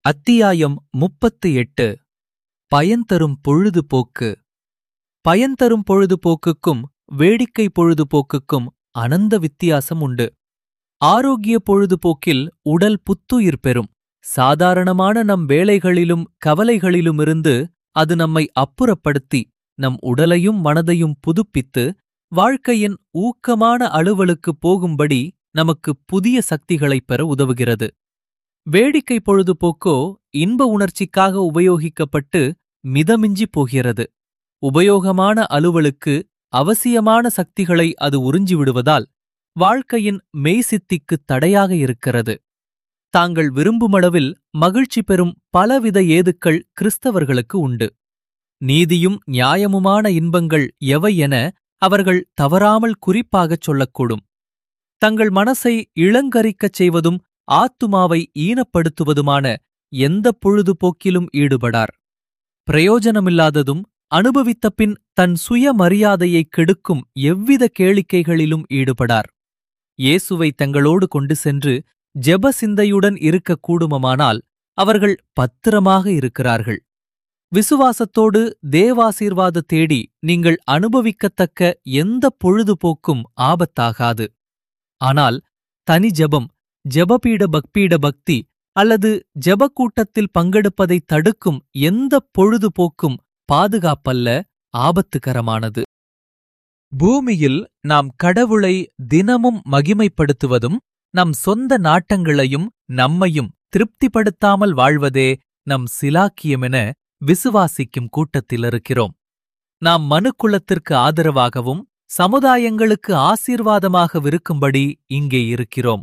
அத்தியாயம் முப்பத்து எட்டு பயன்தரும் பொழுதுபோக்கு பயன்தரும் பொழுதுபோக்குக்கும் வேடிக்கை பொழுதுபோக்குக்கும் அனந்த வித்தியாசம் உண்டு ஆரோக்கிய பொழுதுபோக்கில் உடல் புத்துயிர் பெறும் சாதாரணமான நம் வேலைகளிலும் கவலைகளிலுமிருந்து அது நம்மை அப்புறப்படுத்தி நம் உடலையும் மனதையும் புதுப்பித்து வாழ்க்கையின் ஊக்கமான அலுவலுக்குப் போகும்படி நமக்கு புதிய சக்திகளைப் பெற உதவுகிறது வேடிக்கை பொழுதுபோக்கோ இன்ப உணர்ச்சிக்காக உபயோகிக்கப்பட்டு மிதமிஞ்சி போகிறது உபயோகமான அலுவலுக்கு அவசியமான சக்திகளை அது உறிஞ்சிவிடுவதால் வாழ்க்கையின் மெய்சித்திக்குத் தடையாக இருக்கிறது தாங்கள் விரும்புமளவில் மகிழ்ச்சி பெறும் பலவித ஏதுக்கள் கிறிஸ்தவர்களுக்கு உண்டு நீதியும் நியாயமுமான இன்பங்கள் எவை என அவர்கள் தவறாமல் குறிப்பாகச் சொல்லக்கூடும் தங்கள் மனசை இளங்கரிக்கச் செய்வதும் ஆத்துமாவை ஈனப்படுத்துவதுமான எந்தப் பொழுதுபோக்கிலும் ஈடுபடார் பிரயோஜனமில்லாததும் அனுபவித்தபின் தன் சுயமரியாதையைக் கெடுக்கும் எவ்வித கேளிக்கைகளிலும் ஈடுபடார் இயேசுவை தங்களோடு கொண்டு சென்று ஜெப சிந்தையுடன் இருக்கக்கூடுமமானால் அவர்கள் பத்திரமாக இருக்கிறார்கள் விசுவாசத்தோடு தேவாசீர்வாத தேடி நீங்கள் அனுபவிக்கத்தக்க எந்தப் பொழுதுபோக்கும் ஆபத்தாகாது ஆனால் தனி ஜெபம் ஜெபபீட பக்பீட பக்தி அல்லது ஜெபக்கூட்டத்தில் பங்கெடுப்பதைத் தடுக்கும் எந்தப் பொழுதுபோக்கும் பாதுகாப்பல்ல ஆபத்துகரமானது பூமியில் நாம் கடவுளை தினமும் மகிமைப்படுத்துவதும் நம் சொந்த நாட்டங்களையும் நம்மையும் திருப்திப்படுத்தாமல் வாழ்வதே நம் சிலாக்கியமென விசுவாசிக்கும் கூட்டத்தில் இருக்கிறோம் நாம் மனுக்குலத்திற்கு ஆதரவாகவும் சமுதாயங்களுக்கு ஆசீர்வாதமாகவிருக்கும்படி இங்கே இருக்கிறோம்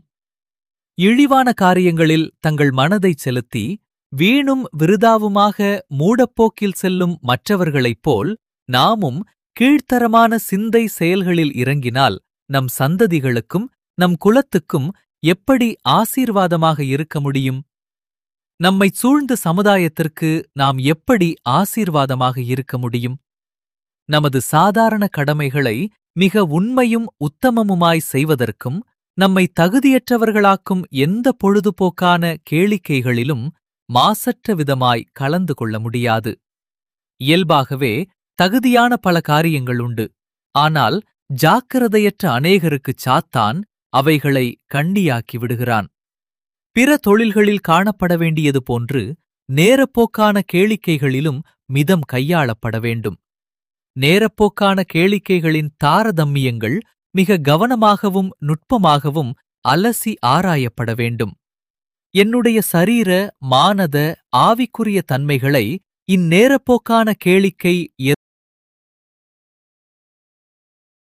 இழிவான காரியங்களில் தங்கள் மனதைச் செலுத்தி வீணும் விருதாவுமாக மூடப்போக்கில் செல்லும் மற்றவர்களைப் போல் நாமும் கீழ்த்தரமான சிந்தை செயல்களில் இறங்கினால் நம் சந்ததிகளுக்கும் நம் குலத்துக்கும் எப்படி ஆசீர்வாதமாக இருக்க முடியும் நம்மைச் சூழ்ந்த சமுதாயத்திற்கு நாம் எப்படி ஆசீர்வாதமாக இருக்க முடியும் நமது சாதாரண கடமைகளை மிக உண்மையும் உத்தமமுமாய் செய்வதற்கும் நம்மை தகுதியற்றவர்களாக்கும் எந்த பொழுதுபோக்கான கேளிக்கைகளிலும் மாசற்ற விதமாய் கலந்து கொள்ள முடியாது இயல்பாகவே தகுதியான பல காரியங்கள் உண்டு ஆனால் ஜாக்கிரதையற்ற அநேகருக்குச் சாத்தான் அவைகளை கண்டியாக்கி விடுகிறான் பிற தொழில்களில் காணப்பட வேண்டியது போன்று நேரப்போக்கான கேளிக்கைகளிலும் மிதம் கையாளப்பட வேண்டும் நேரப்போக்கான கேளிக்கைகளின் தாரதம்மியங்கள் மிக கவனமாகவும் நுட்பமாகவும் அலசி ஆராயப்பட வேண்டும் என்னுடைய சரீர மானத ஆவிக்குரிய தன்மைகளை இந்நேரப்போக்கான கேளிக்கை